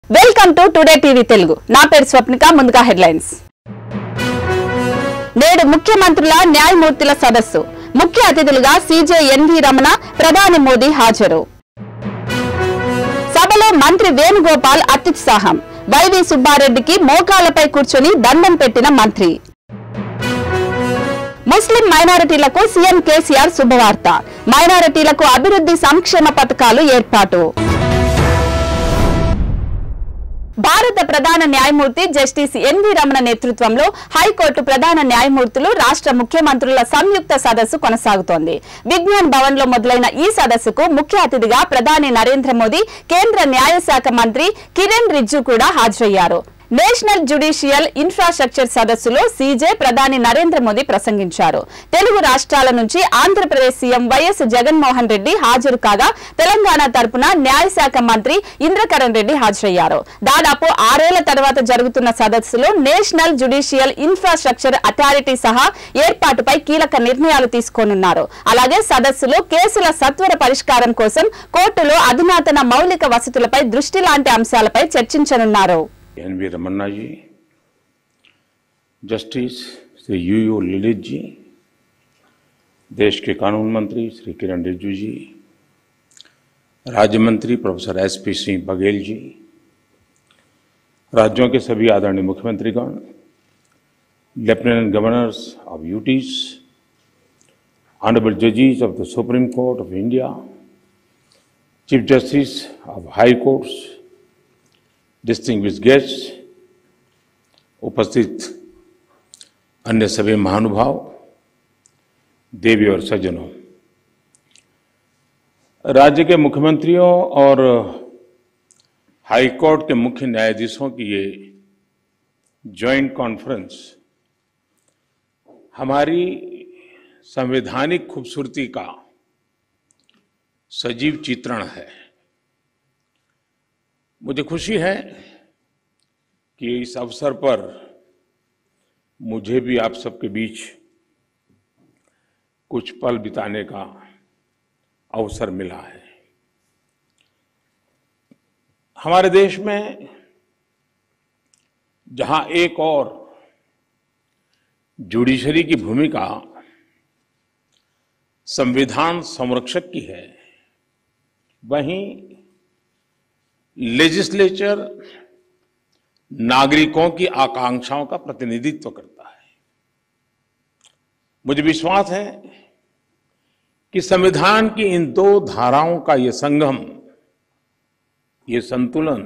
Welcome to today TV Telugu నా పేరు స్వప్నిక ముందుగా హెడ్లైన్స్ నేడు ముఖ్యమంత్రుల న్యాయమూర్తుల సదస్సు ముఖ్య అతిథులుగా సీజే ఎన్వి రమణ ప్రధాని మోదీ హాజరు సభలో మంత్రి వేణుగోపాల్ అత్యుత్సాహం వైవి సుబ్బారెడ్డికి మోకాళ్లపై కూర్చొని దండం పెట్టిన మంత్రి ముస్లిం మైనారిటీలకు సీఎం కేసీఆర్ శుభవార్త మైనారిటీలకు అభివృద్ధి సంక్షేమ పథకాలు ఏర్పాటు భారత ప్రధాన న్యాయమూర్తి జస్టిస్ ఎన్వి రమణ నేతృత్వంలో హైకోర్టు ప్రధాన న్యాయమూర్తులు రాష్ట్ర ముఖ్యమంత్రుల సంయుక్త సదస్సు కొనసాగుతోంది విజ్ఞాన్ భవన్ లో మొదలైన ఈ సదస్సుకు ముఖ్య అతిథిగా ప్రధాని నరేంద్ర మోదీ కేంద్ర న్యాయశాఖ మంత్రి కిరణ్ రిజ్జు కూడా హాజరయ్యారు నేషనల్ జ్యుడిషియల్ ఇన్ఫ్రాస్ట్రక్చర్ సదస్సులో సీజే ప్రధాని నరేంద్ర మోదీ ప్రసంగించారు తెలుగు రాష్ట్రాల నుంచి ఆంధ్రప్రదేశ్ సీఎం వైఎస్ జగన్మోహన్ రెడ్డి హాజరు కాగా తెలంగాణ తరపున న్యాయశాఖ మంత్రి ఇంద్రకరణ్ రెడ్డి హాజరయ్యారు దాదాపు ఆరేళ్ల తర్వాత జరుగుతున్న సదస్సులో నేషనల్ జ్యుడిషియల్ ఇన్ఫ్రాస్ట్రక్చర్ అథారిటీ సహా ఏర్పాటుపై కీలక నిర్ణయాలు తీసుకోనున్నారు అలాగే సదస్సులో కేసుల సత్వర పరిష్కారం కోసం కోర్టులో అధునాతన మౌలిక వసతులపై దృష్టి లాంటి అంశాలపై చర్చించనున్నారు N V Ramana ji justice Shri U U Lalit ji देश के कानून मंत्री श्री किरण रिजिजू जी राज्य मंत्री professor S P Singh Baghel ji राज्यों के सभी आदरणीय मुख्यमंत्रीगण lieutenant governors of UTs honourable जजेस of the Supreme Court of India chief justice of high courts distinguished guest उपस्थित अन्य सभी महानुभाव देवी और सज्जनों राज्य के मुख्यमंत्रियों और हाईकोर्ट के मुख्य न्यायाधीशों की ये जॉइंट कॉन्फ्रेंस हमारी संवैधानिक खूबसूरती का सजीव चित्रण है मुझे खुशी है कि इस अवसर पर मुझे भी आप सबके बीच कुछ पल बिताने का अवसर मिला है हमारे देश में जहां एक और जुडिशरी की भूमिका संविधान संरक्षक की है वहीं लेजिस्लेचर नागरिकों की आकांक्षाओं का प्रतिनिधित्व करता है मुझे विश्वास है कि संविधान की इन दो धाराओं का ये संगम ये संतुलन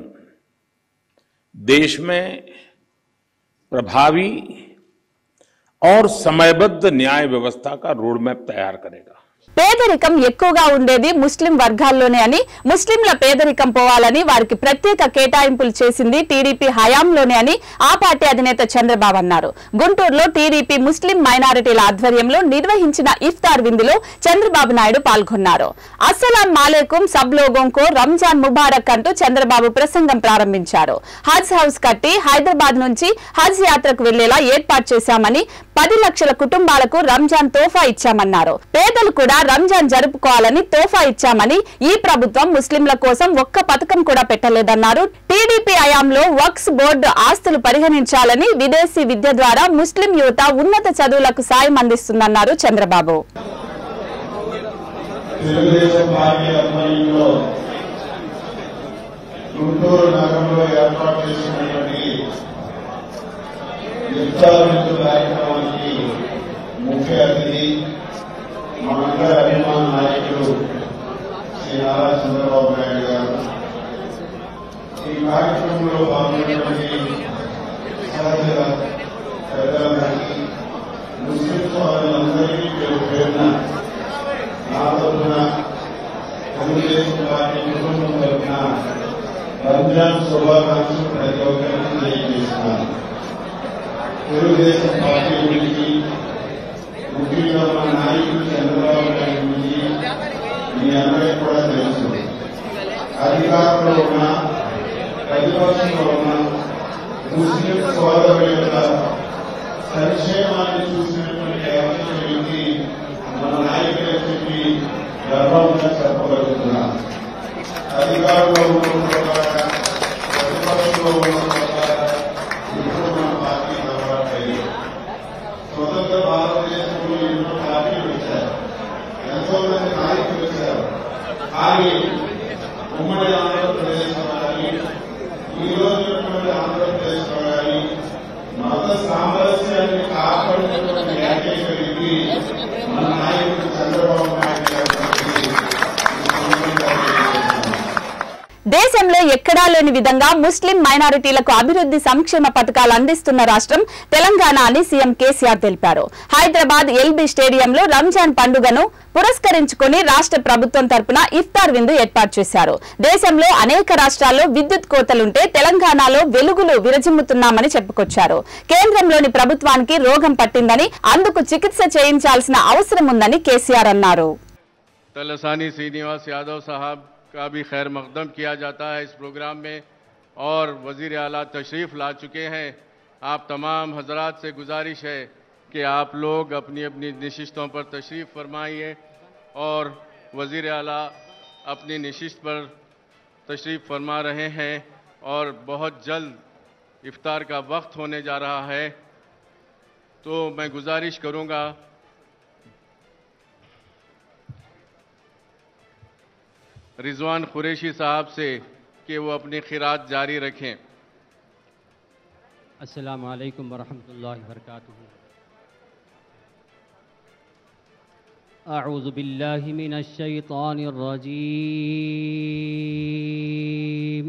देश में प्रभावी और समयबद्ध न्याय व्यवस्था का रोडमैप तैयार करेगा పేదరికం ఎక్కువగా ఉండేది ముస్లిం వర్గాల్లోనే అని ముస్లింల పేదరికం పోవాలని వారికి ప్రత్యేక కేటాయింపులు చేసింది టీడీపీ హయాంలోనే అని ఆ పార్టీ అధినేత చంద్రబాబు అన్నారు గుంటూరులో టీడీపీ ముస్లిం మైనారిటీల ఆధ్వర్యంలో నిర్వహించిన ఇఫ్తార్ విందులో చంద్రబాబు నాయుడు పాల్గొన్నారు అస్సలాం మాలేకుం సబ్ లోగోం కో రంజాన్ ముబారక్ అంటూ చంద్రబాబు ప్రసంగం ప్రారంభించారు హజ్ హౌస్ కట్టి హైదరాబాద్ నుంచి హజ్ యాత్రకు వెళ్లేలా ఏర్పాటు చేశామని పది లక్షల కుటుంబాలకు రంజాన్ తోఫా ఇచ్చామన్నారు పేదలు కూడా రంజాన్ జరుపుకోవాలని తోఫా ఇచ్చామని ఈ ప్రభుత్వం ముస్లింల కోసం ఒక్క పథకం కూడా పెట్టలేదన్నారు టీడీపీ హయాంలో వక్స్ బోర్డు ఆస్తులు పరిగణించాలని విదేశీ విద్య ద్వారా ముస్లిం యువత ఉన్నత చదువులకు సాయం అందిస్తుందన్నారు చంద్రబాబు తెలుగుదేశం పార్టీ ఆధ్వర్యంలో గుంటూరు నగరంలో ఏర్పాటు చేసినటువంటి ఇఫ్తార్ విందు కార్యక్రమానికి ముఖ్య అతిథి మనందరి అభిమాన నాయకులు శ్రీ నారా చంద్రబాబు నాయుడు గారు ఈ కార్యక్రమంలో పాల్గొన్నటువంటి సహచర పెద్దలందరికీ ముస్లిం సోదరులందరికీ పేరు పేరున నా తరఫున తెలుగుదేశం పార్టీ కుటుంబం తరఫున రంజాన్ శుభాకాంక్షలు ప్రతి ఒక్కరికి తెలియజేస్తున్నాను తెలుగుదేశం పార్టీ గురించి ముఖ్యంగా మన నాయకుడు చంద్రబాబు నాయుడు గురించి మీ అందరికీ కూడా తెలుసు అధికారంలో ఉన్న ప్రతిపక్షంలో ఉన్న ముస్లిం సోదరుల యొక్క సంక్షేమాన్ని చూసినటువంటి ఏకైక వ్యక్తి మన నాయకులు చెప్పి గర్వంగా చెప్పగలుగుతున్నా అధికారంలో ఉన్నప్పుడు కూడా ప్రతిపక్ష ఇంట్లో ఉన్న ఇప్పుడు మన పార్టీ అలవాటయ్యి స్వతంత్ర భారతదేశంలో ఎన్నో పార్టీలు వచ్చారు ఎంతో మంది నాయకులు వచ్చారు కానీ ఉమ్మడి ఆంధ్రప్రదేశ్లో కానీ ఈ రోజు ఉన్నటువంటి ఆంధ్రప్రదేశ్లో కానీ మత సామరస్యాన్ని కాపాడుతున్న ఏకైక వ్యక్తి మన నాయకుడు చంద్రబాబు నాయుడు గారు అని ఈ సందర్భంగా తెలియజేస్తున్నాను. దేశంలో ఎక్కడా లేని విధంగా ముస్లిం మైనారిటీలకు అభివృద్ధి సంక్షేమ పథకాలు అందిస్తున్న రాష్ట్రం తెలంగాణ అని సీఎం కేసీఆర్ తెలిపారు హైదరాబాద్ ఎల్బీ స్టేడియంలో రంజాన్ పండుగను పురస్కరించుకుని రాష్ట్ర ప్రభుత్వం తరపున ఇఫ్తార్ విందు ఏర్పాటు చేశారు దేశంలో అనేక రాష్ట్రాల్లో విద్యుత్ కోతలుంటే తెలంగాణలో వెలుగులు విరజిమ్ముతున్నామని చెప్పుకొచ్చారు కేంద్రంలోని ప్రభుత్వానికి రోగం పట్టిందని అందుకు చికిత్స చేయించాల్సిన అవసరం ఉందని కేసీఆర్ అన్నారు तलसानी श्रीनिवास यादव साहब का भी खैर मकदम किया जाता है इस प्रोग्राम में और वज़ीर आला तशरीफ़ ला चुके हैं आप तमाम हजरात से गुजारिश है कि आप लोग अपनी अपनी नशिस्तों पर तशरीफ़ फरमाइए और वज़ीर आला अपनी नशिस्त पर तशरीफ़ फरमा रहे हैं और बहुत जल्द इफ्तार का वक्त होने जा रहा है तो मैं गुजारिश करूँगा रिजवान कुरैशी साहब से कि वो अपनी खिरात जारी रखें अस्सलाम वालेकुम वरहमतुल्लाहि वबरकातुहू अऊज़ु बिल्लाहि मिनश शैतानिर रजीम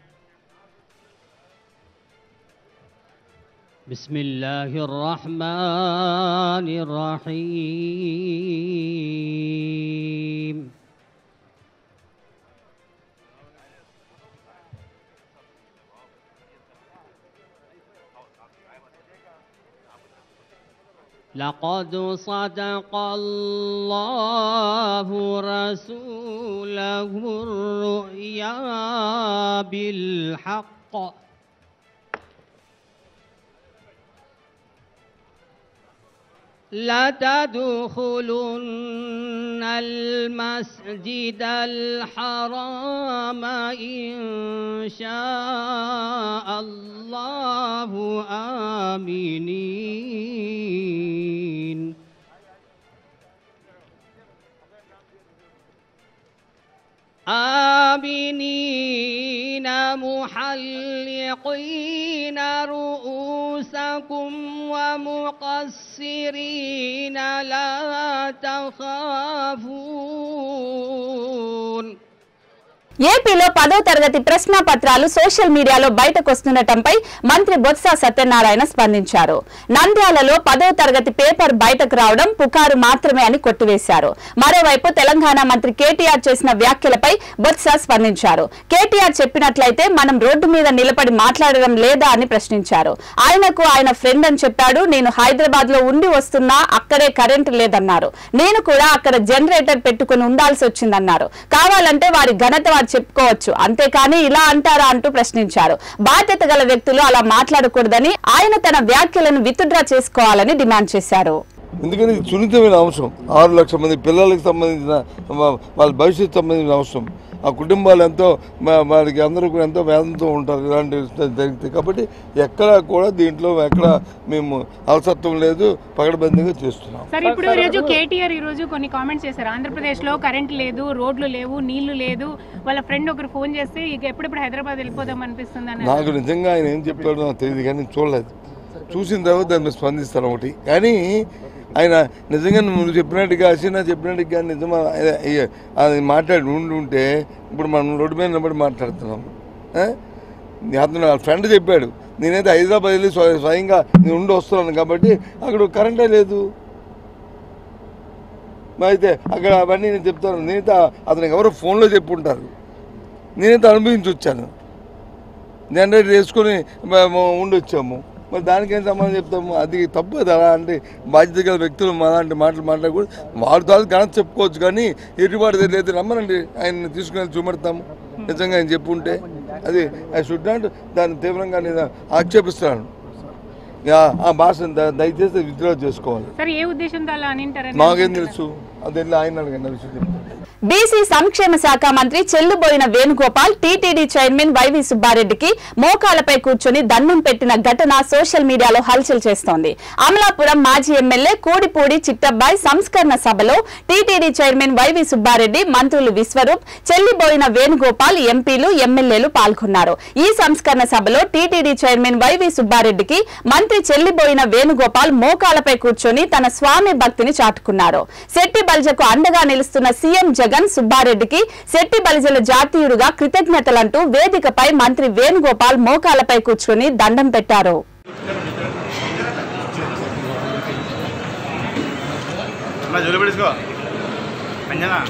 बिस्मिल्लाहिर रहमानिर रहीम لقد صدق الله رسوله الرؤيا بالحق لتدخلن المسجد الحرام إن شاء الله آمنين آمنين محلقين رؤوسكم ومقصرين لا تخافون ఏపీలో పదో తరగతి ప్రశ్న పత్రాలు సోషల్ మీడియాలో బయటకొస్తుండటంపై మంత్రి బొత్స సత్యనారాయణ స్పందించారు నంద్యాలలో పదో తరగతి పేపర్ బయటకు రావడం పుకారు మాత్రమే అని కొట్టివేశారు మరోవైపు తెలంగాణ మంత్రి కేటీఆర్ చేసిన వ్యాఖ్యలపై బొత్స స్పందించారు కేటీఆర్ చెప్పినట్లయితే మనం రోడ్డు మీద నిలబడి మాట్లాడడం లేదా అని ప్రశ్నించారు ఆయనకు ఆయన ఫ్రెండ్ అని చెప్పాడు నేను హైదరాబాద్ లో ఉండి వస్తున్నా అక్కడే కరెంటు లేదన్నారు నేను కూడా అక్కడ జనరేటర్ పెట్టుకుని ఉండాల్సి వచ్చిందన్నారు కావాలంటే వారి ఘనత వారు చెప్పుకోవచ్చు అంతేకాని ఇలా అంటారా అంటూ ప్రశ్నించారు బాధ్యత గల వ్యక్తులు అలా మాట్లాడకూడదని ఆయన తన వ్యాఖ్యలను విత్డ్రా చేసుకోవాలని డిమాండ్ చేశారు ఎందుకని ఇది సున్నితమైన అంశం ఆరు లక్షల మంది పిల్లలకు సంబంధించిన వా- వాళ్ళ భవిష్యత్తు సంబంధించిన అంశం ఆ కుటుంబాలు ఎంతో మా- వారికి అందరూ కూడా ఎంతో వేదంతో ఉంటారు ఇలాంటి జరిగితే కాబట్టి ఎక్కడా కూడా దీంట్లో ఎక్కడ మేము అలసత్వం లేదు పగడబందీగా చేస్తున్నాం సార్ ఇప్పుడు ఈ రోజు కేటీఆర్ ఈ రోజు కొన్ని కామెంట్స్ చేశారు ఆంధ్రప్రదేశ్ లో కరెంట్ లేదు రోడ్లు లేవు నీళ్లు లేదు వాళ్ళ ఫ్రెండ్ ఒకరు ఫోన్ చేస్తే ఇక ఎప్పుడెప్పుడు హైదరాబాద్ వెళ్ళిపోదాం అనిపిస్తుంది అని నాకు నిజంగా ఆయన ఏం చెప్పాడో నాకు తెలియదు కానీ నేను చూడలేదు చూసిన తర్వాత దాని మీద స్పందిస్తాను ఒకటి కానీ ఆయన నిజంగా నువ్వు చెప్పినట్టుగా హసీనా చెప్పినట్టుగా నిజమా ఆయన- అయ్య- అది మాట్లాడి ఉండి ఉంటే ఇప్పుడు మనం రోడ్డు మీద నిలబడి మాట్లాడుతున్నాం ఆ? అతను వాళ్ళ ఫ్రెండ్ చెప్పాడు నేనైతే హైదరాబాద్ వెళ్ళి స్వ- స్వయంగా నేను ఉండి వస్తున్నాను కాబట్టి అక్కడ కరెంటే లేదు మరి అయితే అక్కడ అవన్నీ నేను చెప్తాను నేనైతే అతనికి ఎవరో ఫోన్లో చెప్పి ఉంటారు నేనైతే అనుభవించి వచ్చాను జనరేటర్ వేసుకొని మేము ఉండొచ్చాము మరి దానికేం సమాధానం చెప్తాము అది తప్పు అది అలా అంటే బాధ్యత గల వ్యక్తులు మా అలాంటి మాటలు మాట్లాడకూడదు వాళ్ళ తాలూ ఘనత చెప్పుకోవచ్చు కానీ ఎటుబాటు లేదు రమ్మనండి ఆయన తీసుకుని వెళ్ళి చూపెడతాము నిజంగా ఆయన చెప్పుంటే అది ఐ షుడ్ నాట్ దాన్ని తీవ్రంగా నేను ఆక్షేపిస్తున్నాను యా, ఆ భాషను ద- దయచేసి విత్డ్రా చేసుకోవాలి సార్ ఏ ఉద్దేశంతో అలా అని మాకేం తెలుసు అది వెళ్ళి ఆయన అడగండి ఆ విషయం చెప్తాను బీసీ సంక్షేమ శాఖ మంత్రి Chelluboina Venugopal TTD chairman YV సుబ్బారెడ్డికి మోకాలపై కూర్చొని దండం పెట్టిన ఘటన సోషల్ మీడియాలో హల్చల్ చేస్తోంది అమలాపురం మాజీ ఎమ్మెల్యే కూడిపూడి చిట్టబ్బాయ్ సంస్కరణ సభలో టీటీడీ చైర్మన్ వైవి సుబ్బారెడ్డి మంత్రులు విశ్వరూప్ చెల్లిబోయిన వేణుగోపాల్ ఎంపీలు ఎమ్మెల్యేలు పాల్గొన్నారు ఈ సంస్కరణ సభలో టీటీడీ చైర్మన్ వైవి సుబ్బారెడ్డికి మంత్రి చెల్లిబోయిన వేణుగోపాల్ మోకాలపై కూర్చొని తన స్వామి భక్తిని చాటుకున్నారు శెట్టి బల్జకు అండగా నిలుస్తున్న సీఎం జగన్ సుబ్బారెడ్డికి శెట్టి బలిజల జాతీయుడుగా కృతజ్ఞతలంటూ వేదికపై మంత్రి వేణుగోపాల్ మోకాలపై కూర్చొని దండం పెట్టారు అమ్మా జోలి పెట్టుకో అంజనా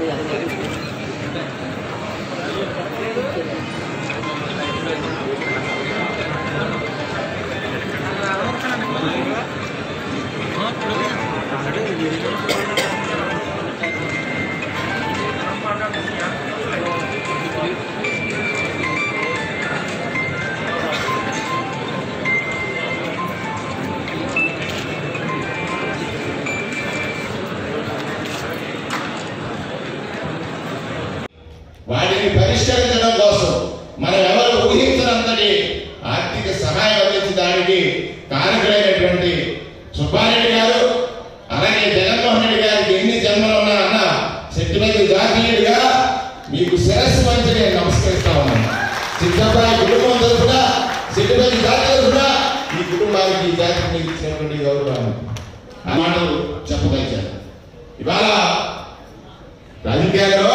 వాటిని పరిష్కరించడం కోసం మనం ఎవరు ఊహించినంతటి ఆర్థిక సహాయం అందించడానికి కారకులైనటువంటి సుబ్బారెడ్డి గారు అలాగే జగన్మోహన్ రెడ్డి గారికి ఎన్ని జన్మలు ఉన్నా అన్న శక్తిపతి జాతీయుడిగా మీకు శిరస్సు వంచి నేను నమస్కరిస్తా ఉన్నాను సిద్ధపై కుటుంబం తరఫున శక్తిపతి జాతి తరఫున ఈ కుటుంబానికి ఈ జాతికి మీకు ఇచ్చినటువంటి గౌరవాన్ని ఆ మాటలు చెప్పదలిచాను ఇవాళ రాజకీయాల్లో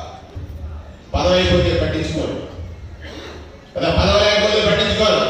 పదవి అయిపోతే పట్టించుకోరు కదా పదవి లేకపోతే పట్టించుకోరు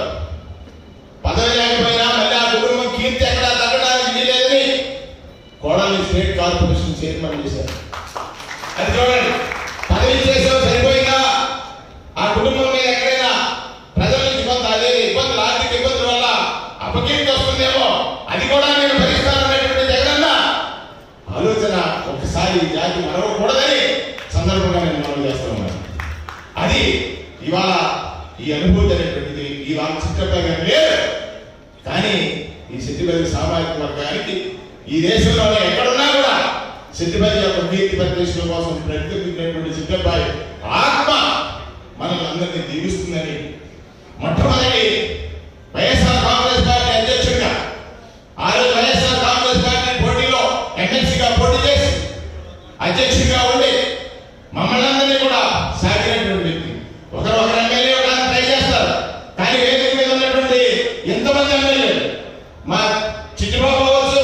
పదవి లేకపోయినా మళ్ళీ ఆ కుటుంబం కీర్తి ఎక్కడ తగ్గడానికి వీలేదని కోడల్ని స్టేట్ కార్పొరేషన్ చైర్మన్ చేశారు అది చూడండి పదవి చేసావు సరిపోయిందా ఆ కుటుంబం మీద ఎక్కడైనా ప్రజల నుంచి కొంత అదే ఇబ్బందులు ఆర్థిక ఇబ్బందుల వల్ల అపకీర్తి వస్తుందేమో అది కూడా నేను భరిస్తాననేటువంటి జగనన్న ఆలోచన ఒకసారి ఈ జాతి మరవకూడదని సందర్భంగా నేను మనం చేస్తూ ఉన్నాను అది ఇవాళ ఈ అనుభూతి అనేటువంటిది ఇవాళ చిత్రపరంగా లేదు కానీ ఈ సిద్ధిపల్లి సామాజిక వర్గానికి ఈ దేశంలోనే ఎక్కడున్నా కూడా సిద్ధిపల్లి యొక్క కీర్తి ప్రతిష్టల కోసం ప్రతిబింబించినటువంటి సిద్ధపై ఆత్మ మనల్ని అందరినీ దీవిస్తుందని మొట్టమొదటి వైఎస్ఆర్ కాంగ్రెస్ పార్టీ అధ్యక్షుడిగా ఆ రోజు వైఎస్ఆర్ కాంగ్రెస్ పార్టీ పోటీలో ఎమ్మెల్సీగా పోటీ చేసి అధ్యక్షుడిగా ఉండి మమ్మల్ని అందరినీ కూడా సాగినటువంటి వ్యక్తి ఒకరు ఒకరు ఎమ్మెల్యే ఒకరు ట్రై చేస్తారు కానీ వేదిక మీద ఉన్నటువంటి ఎంతమంది ఎమ్మెల్యేలు మా చిట్టుబాబు అవ్వచ్చు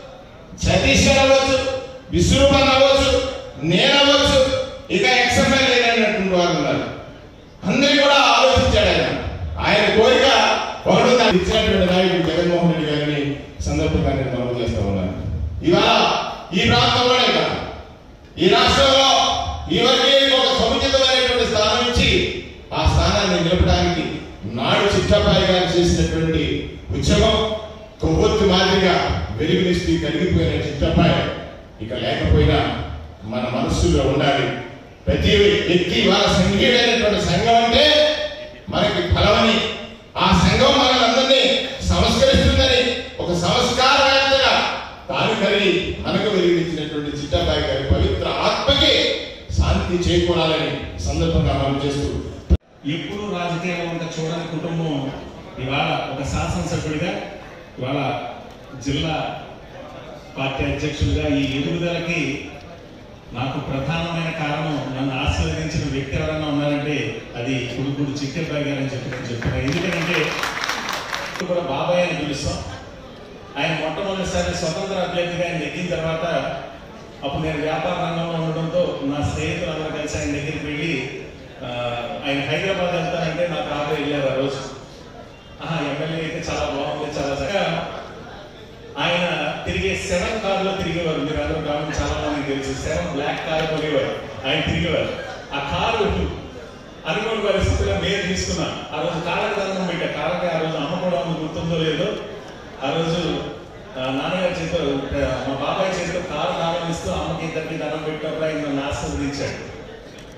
సతీష్ గారు అవ్వచ్చు విశ్వరూపన్ అవ్వచ్చు నేను అవ్వచ్చు ఇక ఎక్స్ఎమ్మెల్యే అయినటువంటి వారు ఉన్నారు అందరినీ కూడా ఆలోచించాడు ఆయన ఆయన కోరిక ఒకటి నాకు ఇచ్చినటువంటి నాయకుడు జగన్మోహన్ రెడ్డి గారిని సందర్భంగా నేను మనవి చేస్తా ఉన్నాను ఇవాళ ఈ ప్రాంతంలోనే కాదు ఈ రాష్ట్రంలో ఈ వర్గీయులకు ఒక సముచితమైనటువంటి స్థానం ఇచ్చి ఆ స్థానాన్ని నిలపడానికి నాడు చిట్టపాయి గారు చేసినటువంటి ఉద్యమం కొవ్వొత్తు మాదిరిగా వెలుగునిస్తూ కలిగిపోయిన చిట్టపాయి ఇక లేకపోయినా మన మనస్సులో ఉండాలి ప్రతి వ్యక్తి వాళ్ళ సంఘీయుడైనటువంటి సంఘం అంటే మనకి ఫలమని ఆ సంఘం మనల్ని సంస్కరిస్తుందని ఒక సంస్కారవేత్తగా తాను కలిగి మనకు వెలిగించినటువంటి చిట్టబాయి గారి పవిత్ర ఆత్మకి శాంతి చేకూరాలని సందర్భంగా మనం చేస్తూ ఎప్పుడు రాజకీయాల్లో ఉంటే చూడని కుటుంబం ఇవాళ ఒక శాసనసభ్యుడిగా ఇవాళ జిల్లా పార్టీ అధ్యక్షుడిగా ఈ ఎదుగుదలకి నాకు ప్రధానమైన కారణం నన్ను ఆశీర్వదించిన వ్యక్తి ఎవరైనా ఉన్నారంటే అది కుడుకుడు చిట్టెబ్బాయి గారు అని చెప్పి నేను చెప్తున్నాను ఎందుకంటే ఇప్పుడు కూడా బాబాయ్ అని పిలుస్తాం ఆయన మొట్టమొదటిసారి స్వతంత్ర అభ్యర్థిగా ఆయన ఎక్కిన తర్వాత అప్పుడు నేను వ్యాపార రంగంలో ఉండడంతో నా స్నేహితులు అందరూ కలిసి ఆయన దగ్గరికి వెళ్ళి ఆ, ఆయన హైదరాబాద్ వెళ్తానంటే నా కారు వెళ్ళారు ఆ రోజు ఆహా ఎమ్మెల్యే అయితే చాలా బాగుంది చాలా చక్కగా ఆయన తిరిగే సెవెన్ కార్లో తిరిగేవారు మీరు అందరూ గ్రామం చాలా మందికి తెలుసు సెవెన్ బ్లాక్ కార్ కొనేవారు ఆయన తిరిగేవారు ఆ కారు అనుకోని పరిస్థితుల్లో నేను తీసుకున్నా ఆ రోజు కాళ్ళకి దండం పెట్టా కాళ్ళకి ఆ రోజు అమ్మకూడదు ఉంది గుర్తుందో లేదో ఆ రోజు ఆ, నాన్నగారి చేతితో ఆ, మా బాబాయ్ చేతితో కారు దానం ఇస్తూ అమ్మకి ఇద్దరికి దండం పెట్టినప్పుడు ఆయన నన్ను ఆశీర్వదించాడు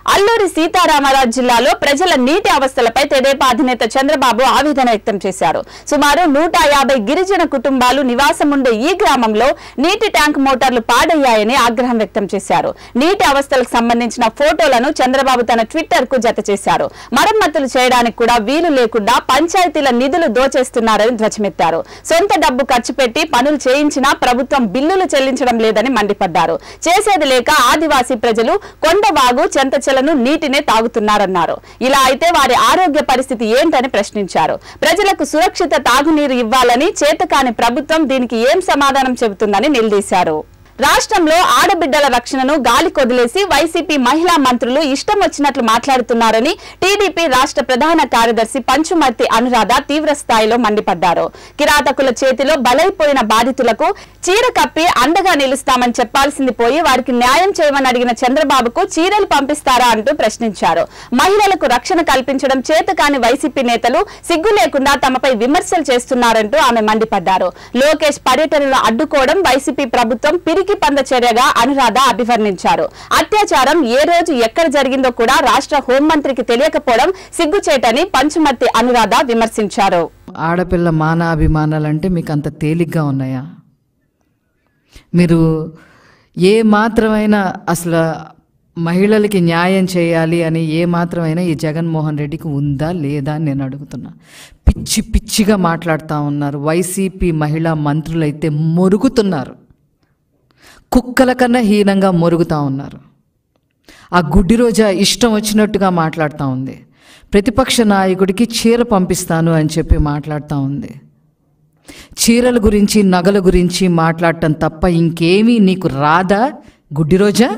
అల్లూరి సీతారామరాజు జిల్లాలో ప్రజల నీటి అవస్థలపై తెదేపా అధినేత చంద్రబాబు ఆవేదన వ్యక్తం చేశారు సుమారు నూట యాభై గిరిజన కుటుంబాలు నివాసం ఉండే ఈ గ్రామంలో నీటి ట్యాంక్ మోటార్లు పాడయ్యాయని ఆగ్రహం వ్యక్తం చేశారు నీటి అవస్థలకు సంబంధించిన ఫోటోలను చంద్రబాబు తన ట్విట్టర్ కు జత చేశారు మరమ్మతులు చేయడానికి కూడా వీలు లేకుండా పంచాయతీల నిధులు దోచేస్తున్నారని ధ్వజమెత్తారు సొంత డబ్బు ఖర్చు పెట్టి పనులు చేయించినా ప్రభుత్వం బిల్లులు చెల్లించడం లేదని మండిపడ్డారు చేసేది లేక ఆదివాసీ ప్రజలు కొండవాగు చెంతచెలను నీటినే తాగుతున్నారన్నారు ఇలా అయితే వారి ఆరోగ్య పరిస్థితి ఏంటని ప్రశ్నించారు ప్రజలకు సురక్షిత తాగునీరు ఇవ్వాలని చేతకాని ప్రభుత్వం దీనికి ఏం సమాధానం చెబుతుందని నిలదీశారు రాష్ట్రంలో ఆడబిడ్డల రక్షణను గాలి కొదిలేసి వైసీపీ మహిళా మంత్రులు ఇష్టం వచ్చినట్లు మాట్లాడుతున్నారని టీడీపీ రాష్ట్ర ప్రధాన కార్యదర్శి పంచుమర్తి అనురాధ తీవ్ర స్థాయిలో మండిపడ్డారు కిరాతకుల చేతిలో బలైపోయిన బాధితులకు చీర కప్పి అండగా నిలుస్తామని చెప్పాల్సింది పోయి వారికి న్యాయం చేయమని అడిగిన చంద్రబాబుకు చీరలు పంపిస్తారా అంటూ ప్రశ్నించారు మహిళలకు రక్షణ కల్పించడం చేతకాని వైసీపీ నేతలు సిగ్గు లేకుండా తమపై విమర్శలు చేస్తున్నారంటూ ఆమె మండిపడ్డారు లోకేష్ పర్యటనను అడ్డుకోవడం వైసీపీ ప్రభుత్వం పిరికి పంద చర్యగా అనురాధ అభివర్ణించారు అత్యాచారం ఏ రోజు ఎక్కడ జరిగిందో కూడా రాష్ట్ర హోంమంత్రికి తెలియకపోవడం సిగ్గుచేటని పంచుమర్తి అనురాధ విమర్శించారు ఆడపిల్ల మానాభిమానాలంటే మీకు అంత తేలిగ్గా ఉన్నాయా మీరు ఏ మాత్రమైనా అసలు మహిళలకి న్యాయం చేయాలి అని ఏ మాత్రమైనా ఈ జగన్మోహన్ రెడ్డికి ఉందా లేదా అని నేను అడుగుతున్నా పిచ్చి పిచ్చిగా మాట్లాడుతూ ఉన్నారు వైసీపీ మహిళా మంత్రులైతే మొరుగుతున్నారు కుక్కల కన్నా హీనంగా మొరుగుతూ ఉన్నారు ఆ గుడ్డి రోజా ఇష్టం వచ్చినట్టుగా మాట్లాడుతూ ఉంది ప్రతిపక్ష నాయకుడికి చీర పంపిస్తాను అని చెప్పి మాట్లాడుతూ ఉంది చీరల గురించి నగల గురించి మాట్లాడటం తప్ప ఇంకేమీ నీకు రాదా గుడ్డి రోజా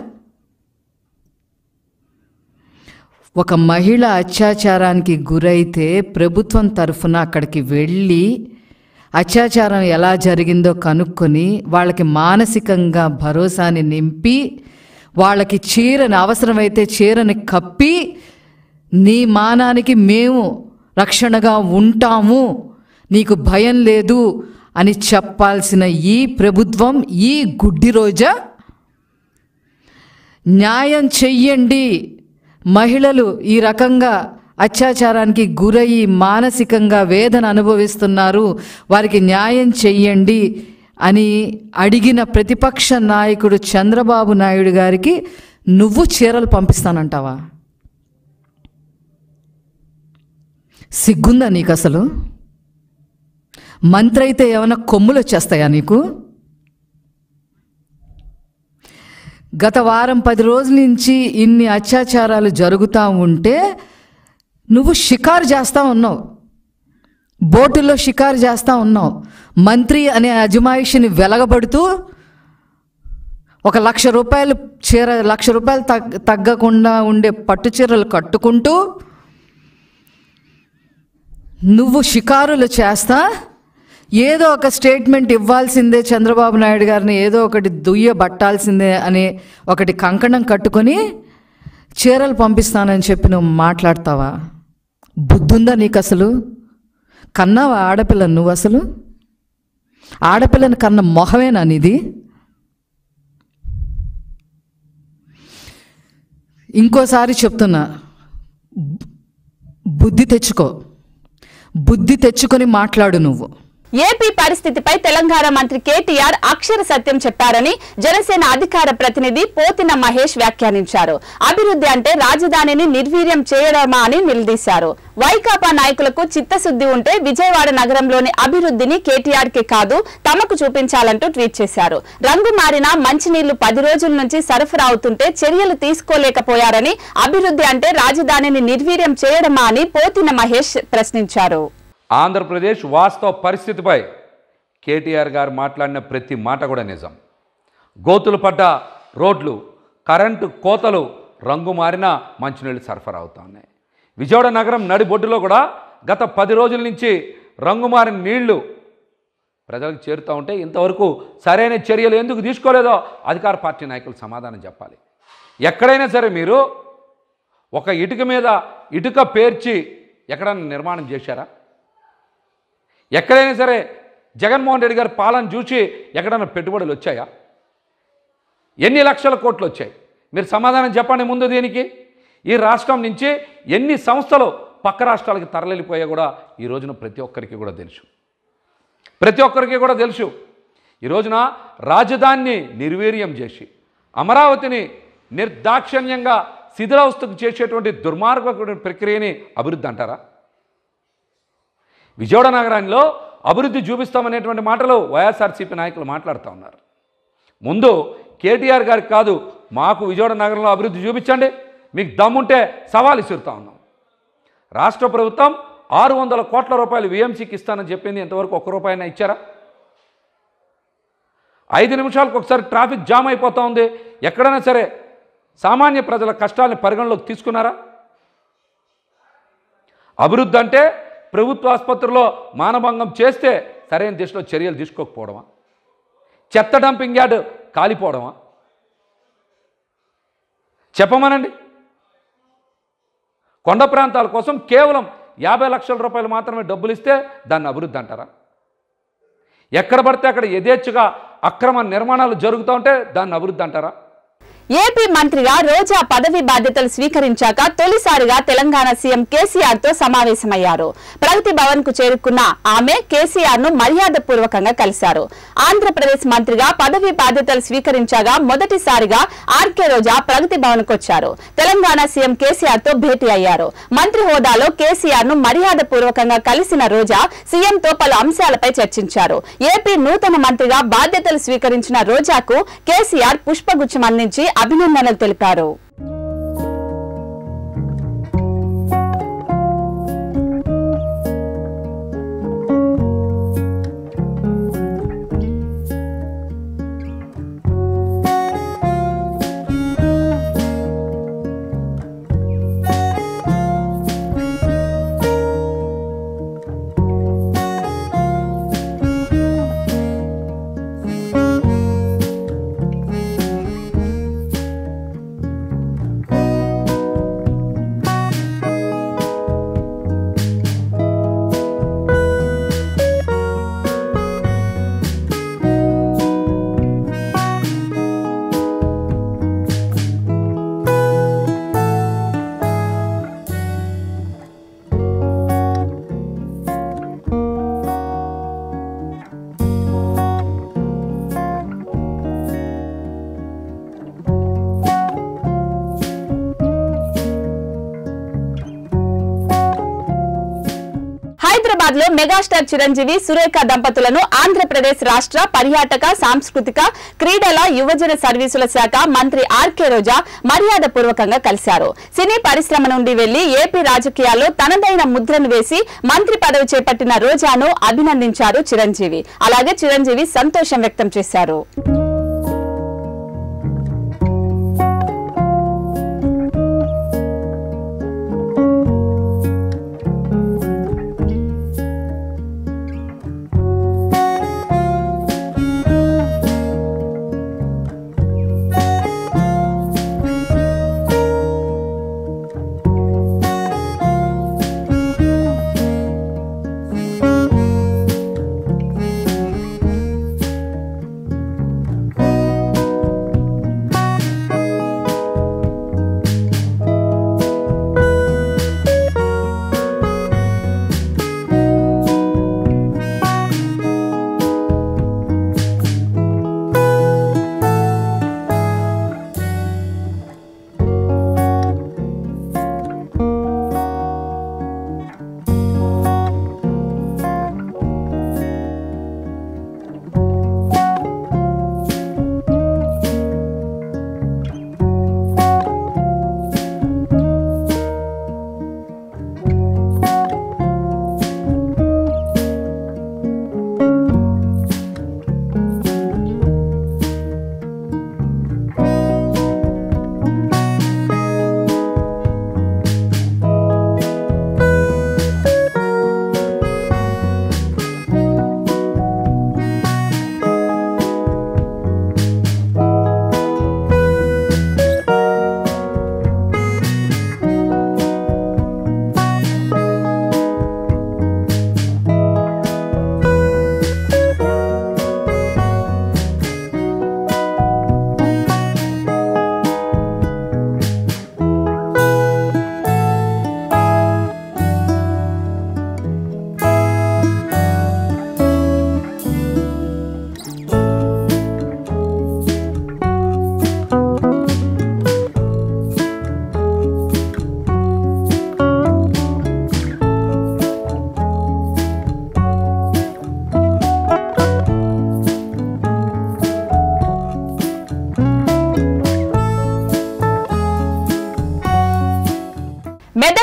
ఒక మహిళ అత్యాచారానికి గురైతే ప్రభుత్వం తరఫున అక్కడికి వెళ్ళి అత్యాచారం ఎలా జరిగిందో కనుక్కొని వాళ్ళకి మానసికంగా భరోసాని నింపి వాళ్ళకి చీరని అవసరమైతే చీరని కప్పి నీ మానానికి మేము రక్షణగా ఉంటాము నీకు భయం లేదు అని చెప్పాల్సిన ఈ ప్రభుత్వం ఈ గుడ్డి రోజా న్యాయం చెయ్యండి మహిళలు ఈ రకంగా అత్యాచారానికి గురయ్యి మానసికంగా వేదన అనుభవిస్తున్నారు వారికి న్యాయం చెయ్యండి అని అడిగిన ప్రతిపక్ష నాయకుడు చంద్రబాబు నాయుడు గారికి నువ్వు చీరలు పంపిస్తానంటావా సిగ్గుందా నీకు అసలు మంత్రి అయితే ఏమైనా కొమ్ములు వచ్చేస్తాయా నీకు గత వారం పది రోజుల నుంచి ఇన్ని అత్యాచారాలు జరుగుతూ ఉంటే నువ్వు షికారు చేస్తూ ఉన్నావు బోటుల్లో షికారు చేస్తూ ఉన్నావు మంత్రి అనే అజమాయిషిని వెలగబడుతూ ఒక లక్ష రూపాయలు చీర లక్ష రూపాయలు తగ్గ తగ్గకుండా ఉండే పట్టు చీరలు కట్టుకుంటూ నువ్వు షికారులు చేస్తా ఏదో ఒక స్టేట్మెంట్ ఇవ్వాల్సిందే చంద్రబాబు నాయుడు గారిని ఏదో ఒకటి దుయ్య బట్టాల్సిందే అని ఒకటి కంకణం కట్టుకొని చీరలు పంపిస్తానని చెప్పి నువ్వు మాట్లాడతావా బుద్ధుందా నీకు అసలు కన్నావా ఆడపిల్ల నువ్వు అసలు ఆడపిల్లని కన్న మొహమేనా నీది ఇంకోసారి చెప్తున్నా బుద్ధి తెచ్చుకో బుద్ధి తెచ్చుకొని మాట్లాడు నువ్వు ఏపీ పరిస్థితిపై తెలంగాణ మంత్రి కేటీఆర్ అక్షర సత్యం చెప్పారని జనసేన అధికార ప్రతినిధి పోతిన మహేష్ వ్యాఖ్యానించారు అభివృద్ధి అంటే రాజధానిని నిర్వీర్యం చేయడమా అని నిలదీశారు వైకాపా నాయకులకు చిత్తశుద్ధి ఉంటే విజయవాడ నగరంలోని అభివృద్ధిని కేటీఆర్ కి కాదు తమకు చూపించాలంటూ ట్వీట్ చేశారు రంగు మారిన మంచినీళ్లు పది రోజుల నుంచి సరఫరా అవుతుంటే చర్యలు తీసుకోలేకపోయారని అభివృద్ధి అంటే రాజధానిని నిర్వీర్యం చేయడమా అని పోతిన మహేష్ ప్రశ్నించారు ఆంధ్రప్రదేశ్ వాస్తవ పరిస్థితిపై కేటీఆర్ గారు మాట్లాడిన ప్రతి మాట కూడా నిజం గోతులు పడ్డ రోడ్లు కరెంటు కోతలు రంగు మారిన మంచినీళ్ళు సరఫరా అవుతా ఉన్నాయి విజయవాడ నగరం నడిబొడ్డులో కూడా గత పది రోజుల నుంచి రంగు మారిన నీళ్లు ప్రజలకు చేరుతూ ఉంటే ఇంతవరకు సరైన చర్యలు ఎందుకు తీసుకోలేదో అధికార పార్టీ నాయకులు సమాధానం చెప్పాలి ఎక్కడైనా సరే మీరు ఒక ఇటుక మీద ఇటుక పేర్చి ఎక్కడైనా నిర్మాణం చేశారా ఎక్కడైనా సరే జగన్మోహన్ రెడ్డి గారి పాలన చూసి ఎక్కడైనా పెట్టుబడులు వచ్చాయా ఎన్ని లక్షల కోట్లు వచ్చాయి మీరు సమాధానం చెప్పండి ముందు దీనికి ఈ రాష్ట్రం నుంచి ఎన్ని సంస్థలు పక్క రాష్ట్రాలకు తరలిపోయా కూడా ఈ రోజున ప్రతి ఒక్కరికి కూడా తెలుసు ప్రతి ఒక్కరికి కూడా తెలుసు ఈ రోజున రాజధానిని నిర్వీర్యం చేసి అమరావతిని నిర్దాక్షిణ్యంగా శిథిలావస్థకు చేసేటువంటి దుర్మార్గ ప్రక్రియని అభివృద్ధి అంటారా విజయవాడ నగరాల్లో అభివృద్ధి చూపిస్తామనేటువంటి మాటలు వైఎస్ఆర్సీపీ నాయకులు మాట్లాడుతూ ఉన్నారు ముందు కేటీఆర్ గారికి కాదు మాకు విజయవాడ నగరంలో అభివృద్ధి చూపించండి మీకు దమ్ముంటే సవాల్ ఇసురుతా ఉన్నాం రాష్ట్ర ప్రభుత్వం ఆరు వందల కోట్ల రూపాయలు విఎంసీకి ఇస్తానని చెప్పింది ఇంతవరకు ఒక్క రూపాయన ఇచ్చారా ఐదు నిమిషాలకు ఒకసారి ట్రాఫిక్ జామ్ అయిపోతూ ఉంది ఎక్కడైనా సరే సామాన్య ప్రజల కష్టాలను పరిగణలోకి తీసుకున్నారా అభివృద్ధి అంటే ప్రభుత్వ ఆసుపత్రిలో మానభంగం చేస్తే సరైన దిశలో చర్యలు తీసుకోకపోవడమా చెత్త డంపింగ్ యార్డ్ కాలిపోవడమా చెప్పమనండి కొండ ప్రాంతాల కోసం కేవలం యాభై లక్షల రూపాయలు మాత్రమే డబ్బులు ఇస్తే దాన్ని అభివృద్ధి అంటారా ఎక్కడ పడితే అక్కడ యథేచ్ఛగా అక్రమ నిర్మాణాలు జరుగుతూ ఉంటే దాన్ని అభివృద్ధి అంటారా ఏపీ మంత్రిగా రోజా పదవి బాధ్యతలు స్వీకరించాక తొలిసారిగా తెలంగాణ సీఎం కేసీఆర్ తో సమావేశమయ్యారు ప్రగతి భవన్ కు చేరుకున్న ఆమె కేసీఆర్ ను మర్యాద పూర్వకంగా కలిశారు ఆంధ్రప్రదేశ్ మంత్రిగా పదవి బాధ్యతలు స్వీకరించాగా మొదటిసారిగా ఆర్కే రోజా ప్రగతి భవన్ కు వచ్చారు తెలంగాణ సీఎం కేసీఆర్ తో భేటీ అయ్యారు మంత్రి హోదాలో కేసీఆర్ ను మర్యాద పూర్వకంగా కలిసిన రోజా సీఎం తో పలు అంశాలపై చర్చించారు ఏపీ నూతన మంత్రిగా బాధ్యతలు స్వీకరించిన రోజాకు కేసీఆర్ పుష్పగుచ్చం అందించి అభినందనలు తెలిపారు హైదరాబాద్ లో మెగాస్టార్ చిరంజీవి సురేఖ దంపతులను ఆంధ్రప్రదేశ్ రాష్ట్ర పర్యాటక సాంస్కృతిక క్రీడల యువజన సర్వీసుల శాఖ మంత్రి ఆర్కే రోజా మర్యాద పూర్వకంగా కలిశారు సినీ పరిశ్రమ నుండి వెళ్లి ఏపీ రాజకీయాల్లో తనదైన ముద్రను వేసి మంత్రి పదవి చేపట్టిన రోజాను అభినందించారు చిరంజీవి అలాగే చిరంజీవి సంతోషం వ్యక్తం చేశారు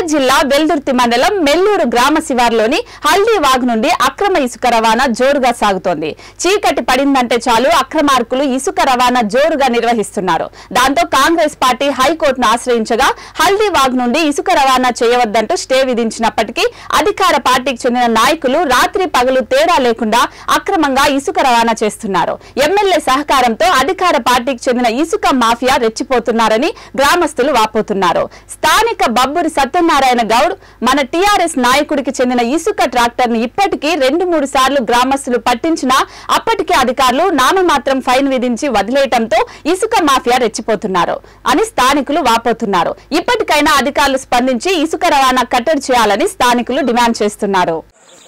జిల్లా వెల్దుర్తి మండలం మెల్లూరు గ్రామ శివార్లోని హల్దీవాగ్ నుండి అక్రమ ఇసుక రవాణా జోరుగా సాగుతోంది చీకటి పడిందంటే చాలు అక్రమార్కులు ఇసుక రవాణా జోరుగా నిర్వహిస్తున్నారు దాంతో కాంగ్రెస్ పార్టీ హైకోర్టును ఆశ్రయించగా హల్దీవాగ్ నుండి ఇసుక రవాణా చేయవద్దంటూ స్టే విధించినప్పటికీ అధికార పార్టీకి చెందిన నాయకులు రాత్రి పగలు తేడా లేకుండా అక్రమంగా ఇసుక రవాణా చేస్తున్నారు ఎమ్మెల్యే సహకారంతో అధికార పార్టీకి చెందిన ఇసుక మాఫియా రెచ్చిపోతున్నారని గ్రామస్తులు వాపోతున్నారు స్థానిక బబ్బురి సత్యనారాయణ గౌడ్ మన టీఆర్ఎస్ నాయకుడికి చెందిన ఇసుక ట్రాక్టర్ ను ఇప్పటికీ రెండు మూడు సార్లు గ్రామస్తులు పట్టించినా అప్పటికే అధికారులు నామమాత్రం ఫైన్ విధించి వదిలేయటంతో ఇసుక మాఫియా రెచ్చిపోతున్నారు అని స్థానికులు వాపోతున్నారు ఇప్పటికైనా అధికారులు స్పందించి ఇసుక రవాణా కట్టడి చేయాలని స్థానికులు డిమాండ్ చేస్తున్నారు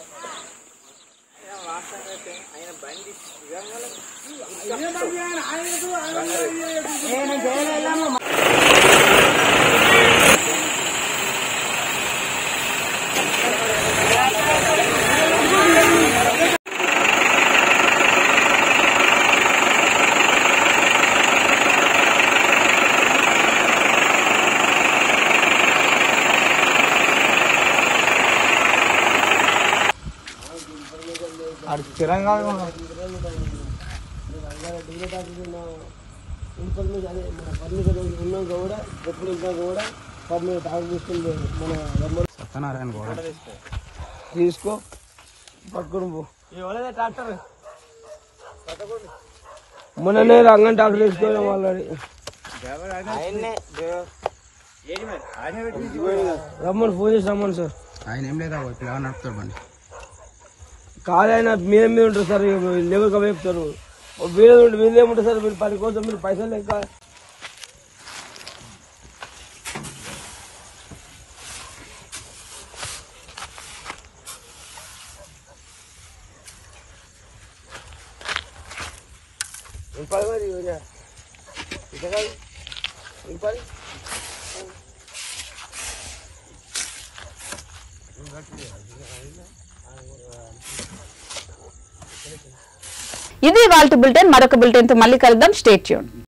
తెలంగాణ ఉన్నాం కూడా ఎప్పుడు ఇంకా కూడా పాపం మీద తాగు తీసుకుంది మన సత్యనారాయణ గౌడ తీసుకో పట్టుకుని పో ట్రాక్టర్ మొన్ననే రంగం ట్రాక్టర్ తీసుకోవాలి వాళ్ళని రమ్మని ఫోన్ చేసి రమ్మని సార్ ఆయన ఏం లేదా పిల్లగా నడుపుతాడు బండి కాదు ఆయన మీద మీద ఉంటారు సార్ లేబర్ కమ్మ చెప్తారు వీళ్ళ వీళ్ళు ఏముంటారు సార్ మీరు పని కోసం మీరు పైసలు లెక్క ఇంపాలి మరి ఇక ఇక కాదు ఇంపాలి ఇది వాళ్ళ బులెటిన్ మరొక బులెటిన్ తో మళ్ళీ కలుద్దాం స్టేట్ ట్యూన్